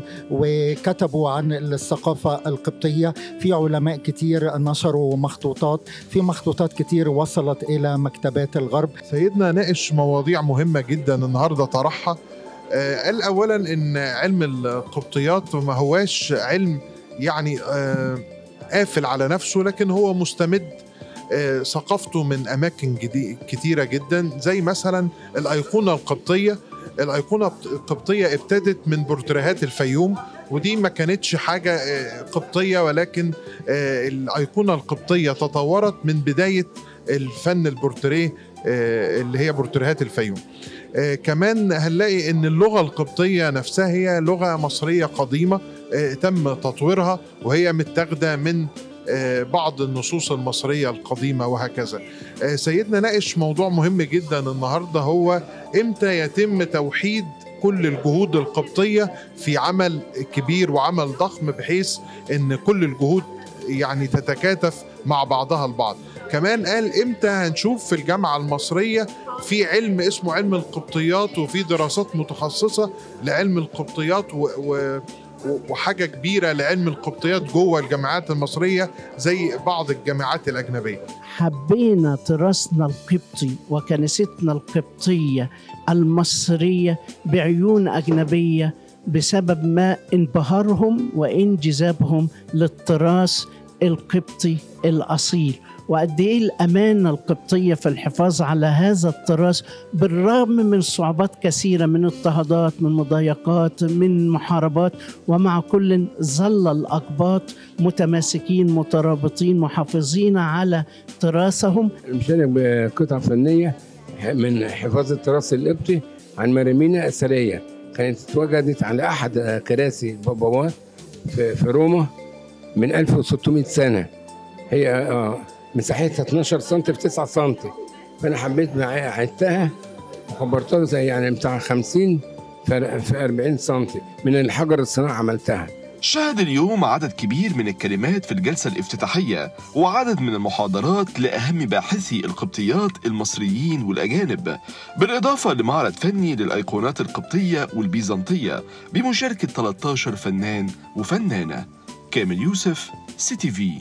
وكتبوا عن الثقافة القبطية في علماء كتير نشروا مخطوطات في مخطوطات كتير وصلت إلى مكتبات الغرب سيدنا ناقش مواضيع مهمة جدا النهاردة طرحها آه، قال أولا إن علم القبطيات ما هواش علم يعني آه، قافل على نفسه لكن هو مستمد آه، ثقافته من أماكن جدي- كتيرة جدا زي مثلا الأيقونة القبطية الأيقونة القبطية ابتدت من بورتريهات الفيوم ودي ما كانتش حاجة آه، قبطية ولكن آه، الأيقونة القبطية تطورت من بداية الفن البورتريه آه، اللي هي بورتريهات الفيوم آه، كمان هنلاقي ان اللغه القبطيه نفسها هي لغه مصريه قديمه آه، تم تطويرها وهي متاخده من آه، بعض النصوص المصريه القديمه وهكذا آه، سيدنا ناقش موضوع مهم جدا النهارده هو امتى يتم توحيد كل الجهود القبطيه في عمل كبير وعمل ضخم بحيث ان كل الجهود يعني تتكاتف مع بعضها البعض كمان قال امتى هنشوف في الجامعه المصريه في علم اسمه علم القبطيات وفي دراسات متخصصه لعلم القبطيات و, و وحاجة كبيرة لعلم القبطيات جوه الجامعات المصرية زي بعض الجامعات الأجنبية حبينا تراثنا القبطي وكنيستنا القبطية المصرية بعيون أجنبية بسبب ما انبهارهم وانجذابهم للتراث القبطي الأصيل وقد ايه الامانه القبطيه في الحفاظ على هذا التراث بالرغم من صعوبات كثيره من اضطهادات من مضايقات من محاربات ومع كل ظل الاقباط متماسكين مترابطين محافظين على تراثهم مشارك بقطع فنية من حفاظ التراث القبطي عن مريمينا الثرية كانت اتوجدت على أحد كراسي البابوات في, في روما من 1600 سنه هي اه مساحتها 12 سم في 9 سم فانا حبيت معايا عدتها وكبرتها زي يعني بتاع 50 في في 40 سم من الحجر الصناعي عملتها شهد اليوم عدد كبير من الكلمات في الجلسة الافتتاحية وعدد من المحاضرات لأهم باحثي القبطيات المصريين والأجانب بالإضافة لمعرض فني للأيقونات القبطية والبيزنطية بمشاركة 13 فنان وفنانة كامل يوسف سي تي في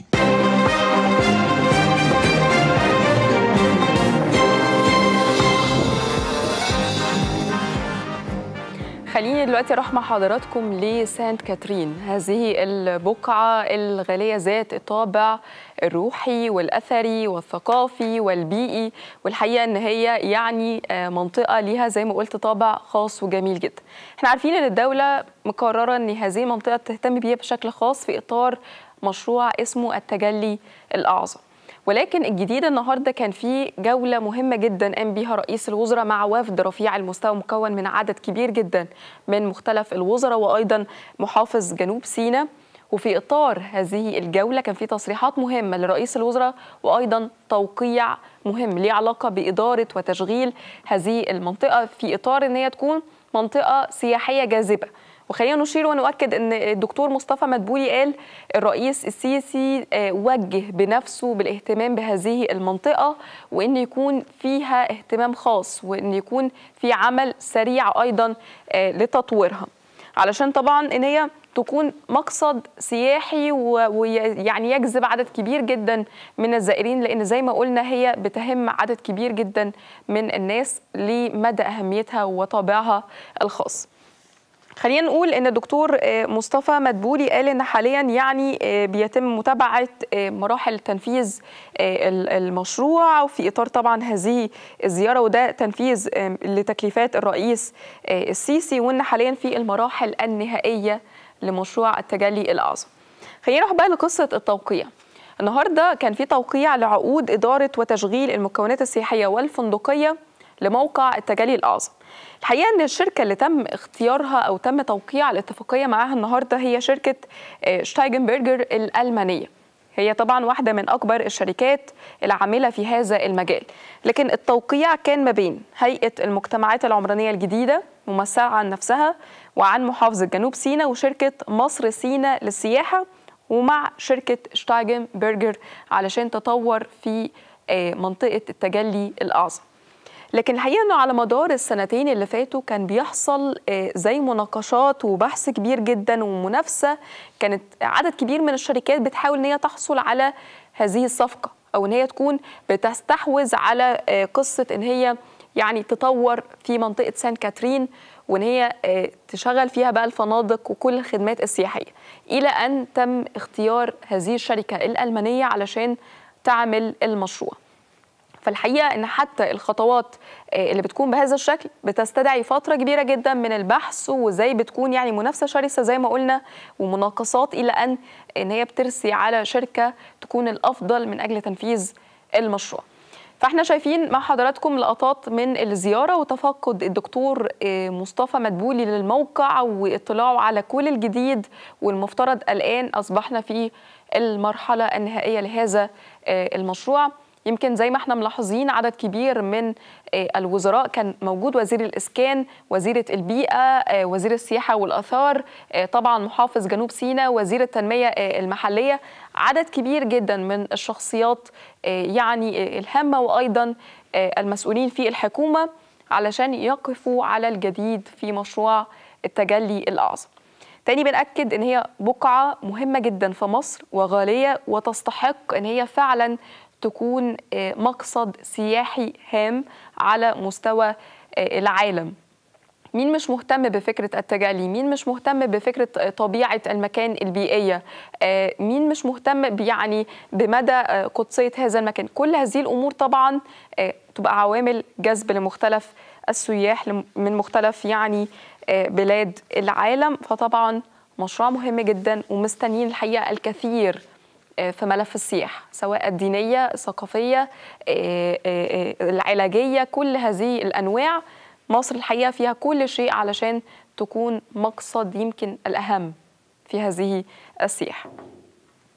خليني دلوقتي اروح مع حضراتكم لسانت كاترين هذه البقعه الغاليه ذات الطابع الروحي والاثري والثقافي والبيئي والحقيقه ان هي يعني آه، منطقه ليها زي ما قلت طابع خاص وجميل جدا احنا عارفين ان الدوله مقرره ان هذه المنطقه تهتم بيها بشكل خاص في اطار مشروع اسمه التجلي الاعظم ولكن الجديد النهارده كان في جوله مهمه جدا قام بيها رئيس الوزراء مع وفد رفيع المستوى مكون من عدد كبير جدا من مختلف الوزراء وايضا محافظ جنوب سيناء وفي اطار هذه الجوله كان في تصريحات مهمه لرئيس الوزراء وايضا توقيع مهم ليه علاقه باداره وتشغيل هذه المنطقه في اطار ان هي تكون منطقه سياحيه جاذبه وخلينا نشير ونؤكد ان الدكتور مصطفى مدبولي قال الرئيس السيسي آه، وجه بنفسه بالاهتمام بهذه المنطقه وان يكون فيها اهتمام خاص وان يكون في عمل سريع ايضا آه، لتطويرها علشان طبعا ان هي تكون مقصد سياحي ويعني يجذب عدد كبير جدا من الزائرين لان زي ما قلنا هي بتهم عدد كبير جدا من الناس لمدى اهميتها وطابعها الخاص خلينا نقول ان الدكتور آه، مصطفى مدبولي قال ان حاليا يعني آه، بيتم متابعه آه، مراحل تنفيذ آه، ال- المشروع وفي اطار طبعا هذه الزياره وده تنفيذ آه، لتكليفات الرئيس آه، السيسي وان حاليا في المراحل النهائيه لمشروع التجلي الاعظم. خلينا نروح بقى لقصه التوقيع. النهارده كان في توقيع لعقود اداره وتشغيل المكونات السياحيه والفندقيه لموقع التجلي الاعظم. الحقيقه ان الشركه اللي تم اختيارها او تم توقيع الاتفاقيه معاها النهارده هي شركه آه، شتايجنبرجر الالمانيه. هي طبعا واحده من اكبر الشركات العامله في هذا المجال لكن التوقيع كان ما بين هيئه المجتمعات العمرانيه الجديده ممثله عن نفسها وعن محافظه جنوب سيناء وشركه مصر سيناء للسياحه ومع شركه شتايجن برجر علشان تطور في آه، منطقه التجلي الاعظم لكن الحقيقه انه على مدار السنتين اللي فاتوا كان بيحصل آه، زي مناقشات وبحث كبير جدا ومنافسه كانت عدد كبير من الشركات بتحاول ان هي تحصل على هذه الصفقه او ان هي تكون بتستحوذ على آه، قصه ان هي يعني تطور في منطقه سان كاترين وان هي آه، تشغل فيها بقى الفنادق وكل الخدمات السياحيه الى ان تم اختيار هذه الشركه الالمانيه علشان تعمل المشروع فالحقيقه ان حتى الخطوات آه، اللي بتكون بهذا الشكل بتستدعي فتره كبيره جدا من البحث وزي بتكون يعني منافسه شرسه زي ما قلنا ومناقصات الى ان ان هي بترسي على شركه تكون الافضل من اجل تنفيذ المشروع. فاحنا شايفين مع حضراتكم لقطات من الزياره وتفقد الدكتور آه، مصطفى مدبولي للموقع واطلاعه على كل الجديد والمفترض الان اصبحنا في المرحله النهائيه لهذا آه، المشروع. يمكن زي ما احنا ملاحظين عدد كبير من آه، الوزراء كان موجود وزير الاسكان وزيره البيئه آه، وزير السياحه والاثار آه، طبعا محافظ جنوب سيناء وزير التنميه آه، المحليه عدد كبير جدا من الشخصيات آه، يعني آه، الهامه وايضا آه، المسؤولين في الحكومه علشان يقفوا على الجديد في مشروع التجلي الاعظم تاني بنأكد إن هي بقعة مهمة جدا في مصر وغالية وتستحق إن هي فعلا تكون آه، مقصد سياحي هام على مستوى آه، العالم مين مش مهتم بفكرة التجلي مين مش مهتم بفكرة آه، طبيعة المكان البيئية آه، مين مش مهتم ب- يعني بمدى آه، قدسية هذا المكان كل هذه الأمور طبعا آه، تبقى عوامل جذب لمختلف السياح لم- من مختلف يعني آه، بلاد العالم فطبعا مشروع مهم جدا ومستنيين الحقيقة الكثير آه، في ملف السياحة سواء الدينية الثقافية آه، آه، آه، العلاجية كل هذه الأنواع مصر الحقيقة فيها كل شيء علشان تكون مقصد يمكن الأهم في هذه السياحة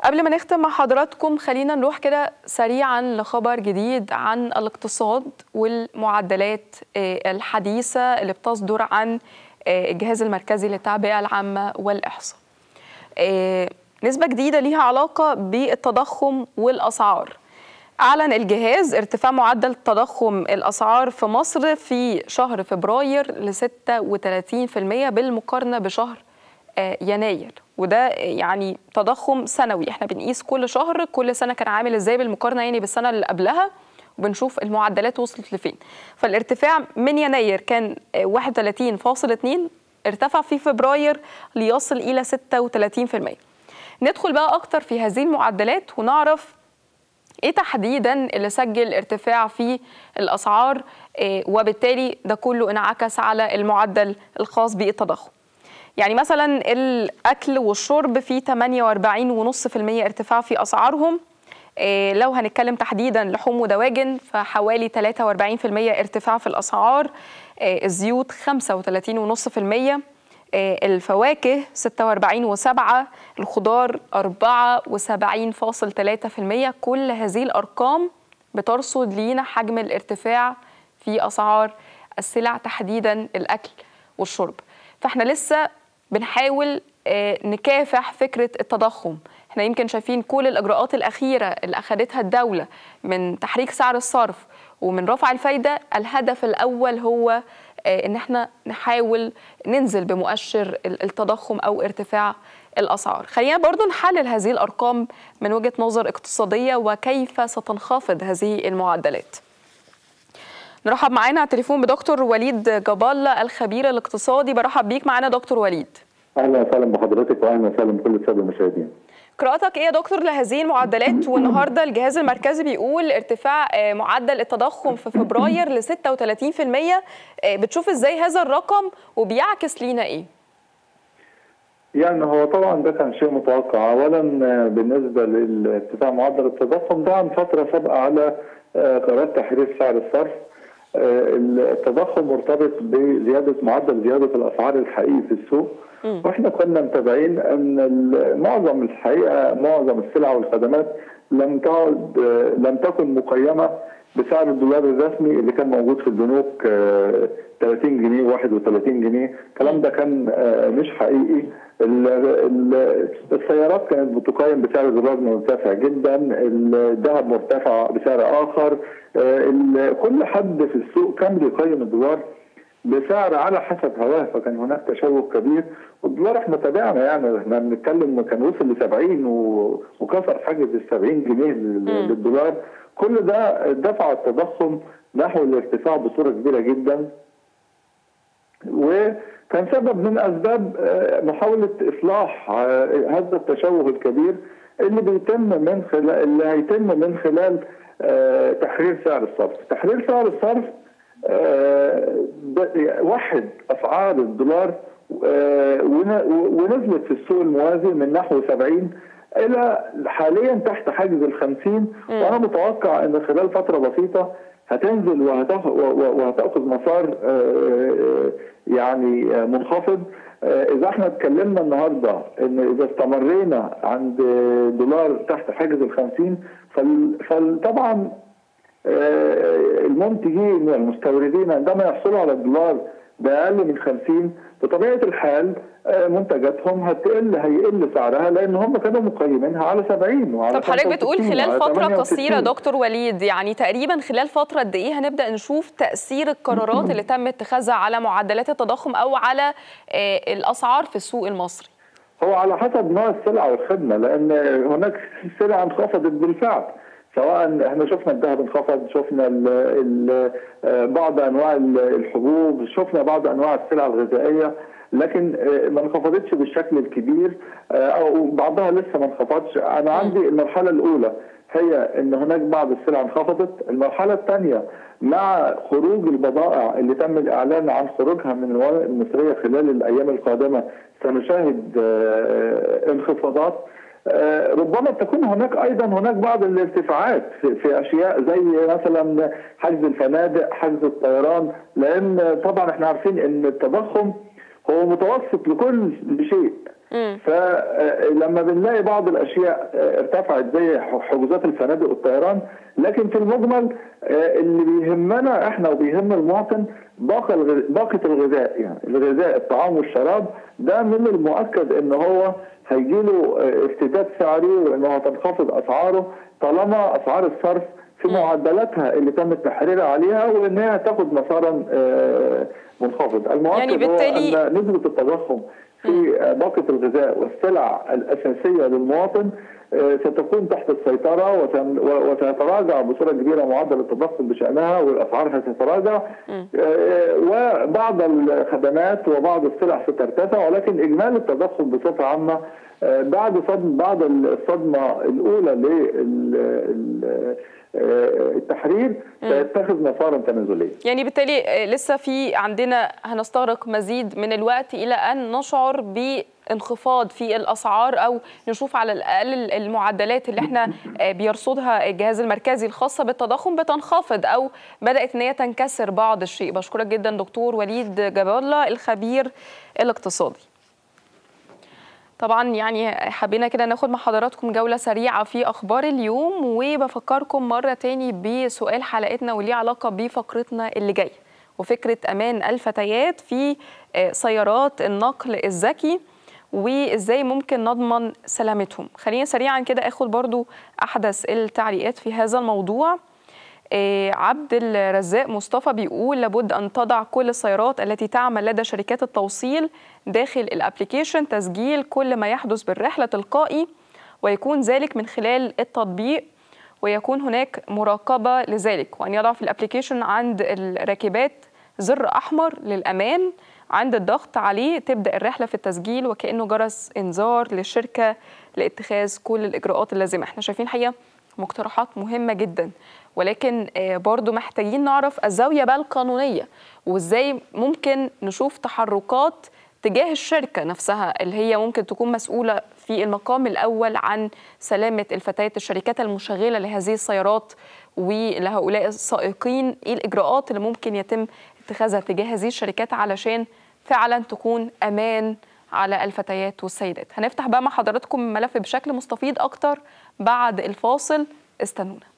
قبل ما نختم مع حضراتكم خلينا نروح كده سريعا لخبر جديد عن الاقتصاد والمعدلات الحديثة اللي بتصدر عن الجهاز المركزي للتعبئة العامة والإحصاء نسبة جديدة ليها علاقة بالتضخم والأسعار أعلن الجهاز ارتفاع معدل تضخم الأسعار في مصر في شهر فبراير ل 36% بالمقارنة بشهر يناير وده يعني تضخم سنوي احنا بنقيس كل شهر كل سنة كان عامل ازاي بالمقارنة يعني بالسنة اللي قبلها وبنشوف المعدلات وصلت لفين فالارتفاع من يناير كان 31.2 ارتفع في فبراير ليصل إلى 36% ندخل بقى أكتر في هذه المعدلات ونعرف ايه تحديدا اللي سجل ارتفاع في الاسعار إيه وبالتالي ده كله انعكس على المعدل الخاص بالتضخم يعني مثلا الاكل والشرب في 48.5% ارتفاع في اسعارهم إيه لو هنتكلم تحديدا لحوم ودواجن فحوالي 43% ارتفاع في الاسعار إيه الزيوت 35.5% الفواكه 46.7 الخضار 74.3% كل هذه الأرقام بترصد لينا حجم الارتفاع في أسعار السلع تحديدا الأكل والشرب فاحنا لسه بنحاول نكافح فكرة التضخم احنا يمكن شايفين كل الإجراءات الأخيرة اللي أخذتها الدولة من تحريك سعر الصرف ومن رفع الفايدة الهدف الأول هو ان احنا نحاول ننزل بمؤشر التضخم او ارتفاع الاسعار خلينا برضو نحلل هذه الارقام من وجهه نظر اقتصاديه وكيف ستنخفض هذه المعدلات نرحب معانا على التليفون بدكتور وليد جبالة الخبير الاقتصادي برحب بيك معانا دكتور وليد اهلا وسهلا بحضرتك واهلا وسهلا بكل الساده المشاهدين قراءتك ايه يا دكتور لهذه المعدلات والنهارده الجهاز المركزي بيقول ارتفاع معدل التضخم في فبراير ل 36% بتشوف ازاي هذا الرقم وبيعكس لينا ايه؟ يعني هو طبعا ده كان شيء متوقع اولا بالنسبه لارتفاع معدل التضخم ده عن فتره سابقه على قرارات تحرير سعر الصرف التضخم مرتبط بزياده معدل زياده الاسعار الحقيقي في السوق واحنا كنا متابعين ان معظم الحقيقه معظم السلع والخدمات لم تعد لم تكن مقيمه بسعر الدولار الرسمي اللي كان موجود في البنوك 30 جنيه 31 جنيه الكلام ده كان مش حقيقي السيارات كانت بتقيم بسعر دولار مرتفع جدا الذهب مرتفع بسعر اخر كل حد في السوق كان بيقيم الدولار بسعر على حسب هواه فكان هناك تشوق كبير والدولار احنا تابعنا يعني احنا بنتكلم كان وصل ل 70 وكسر حاجز ال 70 جنيه للدولار كل ده دفع التضخم نحو الارتفاع بصوره كبيره جدا وكان سبب من اسباب محاوله اصلاح هذا التشوه الكبير اللي بيتم من خلال اللي هيتم من خلال تحرير سعر الصرف، تحرير سعر الصرف وحد اسعار الدولار ونزلت في السوق الموازي من نحو 70 الى حاليا تحت حاجز ال 50 وانا متوقع ان خلال فتره بسيطه هتنزل وهتاخذ مسار يعني منخفض اذا احنا اتكلمنا النهارده ان اذا استمرينا عند دولار تحت حاجز ال 50 فطبعا المنتجين والمستوردين عندما يحصلوا على الدولار باقل من 50 بطبيعه الحال منتجاتهم هتقل هيقل سعرها لان هم كانوا مقيمينها على 70 وعلى طب حضرتك بتقول خلال فتره قصيره دكتور وليد يعني تقريبا خلال فتره قد ايه هنبدا نشوف تاثير القرارات اللي تم اتخاذها على معدلات التضخم او على الاسعار في السوق المصري هو على حسب نوع السلعه والخدمه لان هناك سلع انخفضت بالفعل سواء احنا شفنا الذهب انخفض شفنا ال ال بعض انواع الحبوب شفنا بعض انواع السلع الغذائيه لكن ما انخفضتش بالشكل الكبير او بعضها لسه ما انخفضش انا عندي المرحله الاولى هي ان هناك بعض السلع انخفضت المرحله الثانيه مع خروج البضائع اللي تم الاعلان عن خروجها من الورق المصريه خلال الايام القادمه سنشاهد انخفاضات ربما تكون هناك ايضا هناك بعض الارتفاعات في, في اشياء زي مثلا حجز الفنادق حجز الطيران لان طبعا احنا عارفين ان التضخم هو متوسط لكل شيء فلما بنلاقي بعض الاشياء ارتفعت زي حجوزات الفنادق والطيران لكن في المجمل اللي بيهمنا احنا وبيهم المواطن باقي باقه الغذاء يعني الغذاء الطعام والشراب ده من المؤكد ان هو هيجيله ارتداد سعري وانه هتنخفض اسعاره طالما اسعار الصرف في معدلاتها اللي تم التحرير عليها وانها تاخد مسارا منخفض المؤكد يعني بالتالي هو ان نسبه التضخم في باقه الغذاء والسلع الاساسيه للمواطن ستكون تحت السيطره وسيتراجع بصوره كبيره معدل التضخم بشانها والاسعار ستتراجع وبعض الخدمات وبعض السلع سترتفع ولكن اجمالي التضخم بصفه عامه بعد صدم بعد الصدمه الاولى لل التحرير سيتخذ مسارا تنازليا يعني بالتالي لسه في عندنا هنستغرق مزيد من الوقت الى ان نشعر بانخفاض في الاسعار او نشوف على الاقل المعدلات اللي احنا بيرصدها الجهاز المركزي الخاصه بالتضخم بتنخفض او بدات ان هي تنكسر بعض الشيء بشكرك جدا دكتور وليد جاب الله الخبير الاقتصادي طبعا يعني حبينا كده ناخد مع حضراتكم جولة سريعة في أخبار اليوم وبفكركم مرة تاني بسؤال حلقتنا وليه علاقة بفقرتنا اللي جاية وفكرة أمان الفتيات في سيارات النقل الذكي وإزاي ممكن نضمن سلامتهم خلينا سريعا كده أخد برضو أحدث التعليقات في هذا الموضوع عبد الرزاق مصطفى بيقول لابد ان تضع كل السيارات التي تعمل لدى شركات التوصيل داخل الابلكيشن تسجيل كل ما يحدث بالرحله تلقائي ويكون ذلك من خلال التطبيق ويكون هناك مراقبه لذلك وان يضع في الابلكيشن عند الراكبات زر احمر للامان عند الضغط عليه تبدا الرحله في التسجيل وكانه جرس انذار للشركه لاتخاذ كل الاجراءات اللازمه احنا شايفين حقيقه مقترحات مهمه جدا ولكن برضو محتاجين نعرف الزاويه بقى القانونيه وازاي ممكن نشوف تحركات تجاه الشركه نفسها اللي هي ممكن تكون مسؤوله في المقام الاول عن سلامه الفتيات الشركات المشغله لهذه السيارات ولهؤلاء السائقين ايه الاجراءات اللي ممكن يتم اتخاذها تجاه هذه الشركات علشان فعلا تكون امان على الفتيات والسيدات هنفتح بقى مع حضراتكم الملف بشكل مستفيض اكتر بعد الفاصل استنونا